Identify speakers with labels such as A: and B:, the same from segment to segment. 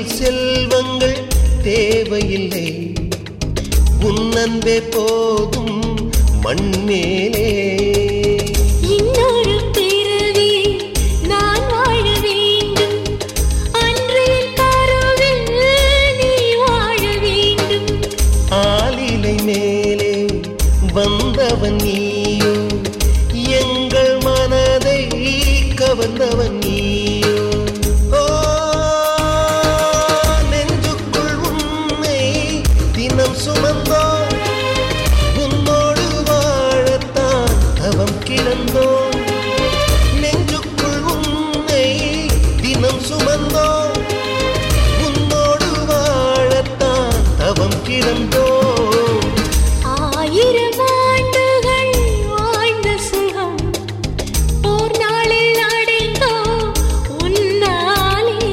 A: செல்வங்கள் தேவையில்லை உன் அன்பே போதும் மண்மேலே
B: இன்னொரு பிறவி நான் வாழ வேண்டும் அன்றைய கருவில் நீ வாழ வேண்டும்
A: ஆலிலை மேலே வந்தவன் நீயோ எங்கள் மனதை கவர்ந்தவன் நீயோ ஓ, நெஞ்சுக்குள் உன்னை தினம் சுமந்தோம் உன்னோடு வாழத்தான் தவம் கிடந்தோம் நெஞ்சுக்குள் உன்னை தினம் சுமந்தோம் உன்னோடு வாழத்தான் தவம் கிடந்தோம்
B: ஆயிரம் ஆண்டுகள் வாழ்ந்த சுகம் ஓர் நாளில் அடைந்தோ உன்னாலே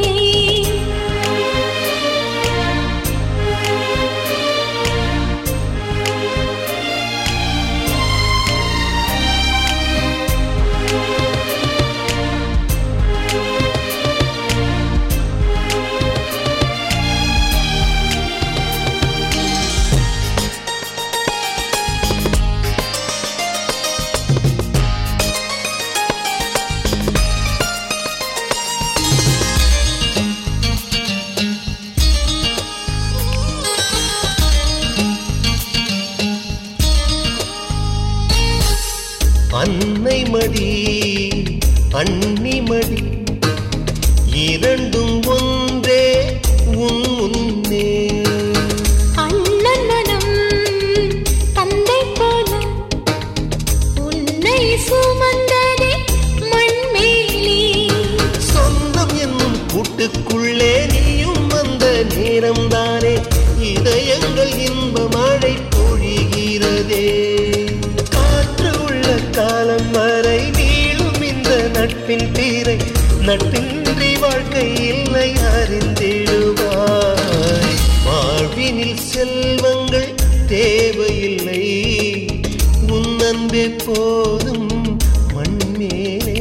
A: அன்னை மடி அன்னி மடி இரண்டும் ஒன்றே உன் முன்னே
B: அண்ணன் மனம் தந்தை போல உன்னை சுமந்ததே மண்மேலே
A: சொந்தம் என்னும் கூட்டுக்குள்ளே நீயும் வந்த நேரம்தானே இதயங்கள் இன்ப மழை பொழிகிறதே காற்று உள்ள காலம் வரை நீளும் இந்த நட்பின் தீரை நட்பின்றி வாழ்க்கை இல்லை அறிந்திடுவாய் வாழ்வினில் செல்வங்கள் தேவையில்லை உன் அன்பே போதும் மண்மேலே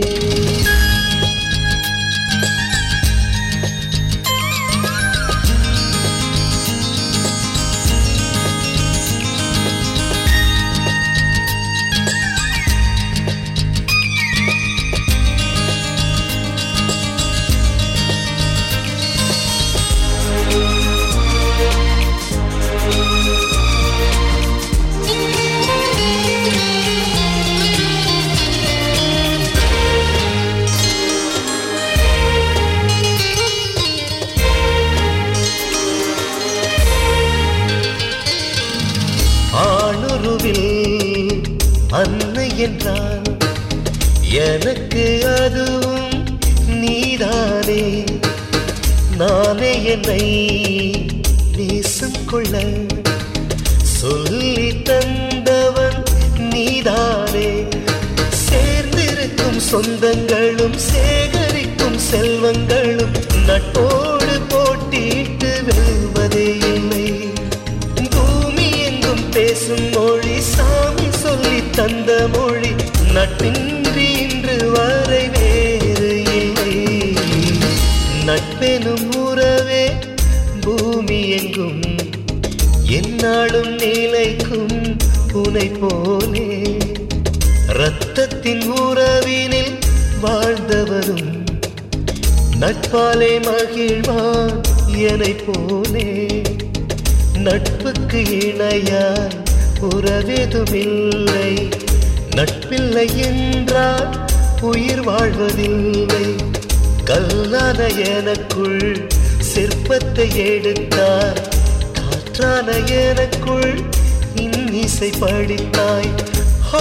A: ஆணுருவில் அன்னை என்றால் எனக்கு அதுவும் நீதானே நானே என்னை நேசம் கொள்ள சொல்லி தந்தவன் நீதானே சேர்ந்திருக்கும் சொந்தங்களும் சேகரிக்கும் செல்வங்களும் நட்போடு போட்டியிட்டு வெல்வதே இல்லை பூமி எங்கும் பேசும் மொழி சாமி சொல்லி தந்த மொழி நட்பின்றி இன்று வரை வேறு இல்லை நட்பெனும் உறவே பூமி எங்கும் என்னாலும் நிலைக்கும் உனை போலே இரத்தத்தின் உறவினில் வாழ்ந்தவரும் நட்பாலே மகிழ்வான் எனை போலே நட்புக்கு இணையாய் உறவெதுமில்லை நட்பில்லை என்றால் உயிர் வாழ்வதில்லை கல்லான எனக்குள் சிற்பத்தை எடுத்தார் காற்றான எனக்குள் இன்னிசை படித்தாய் ஹோ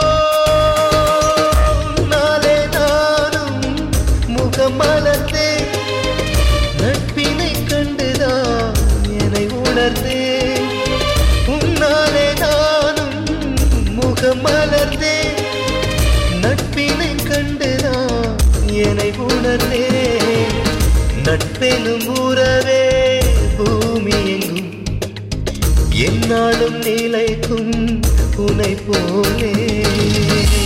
A: நாளே நானும் முகமலர்ந்தேன் நட்பினை கண்டுதான் என்னை உணர்ந்தேன் உன்னாலே நானும் முகமலர்ந்தேன் நட்பினை கண்டுதான் என்னை உணர்ந்தேன் நட்பெனும் உறவே பூமி எங்கும் என்னாலும் நிலைக்கும் உனை போலே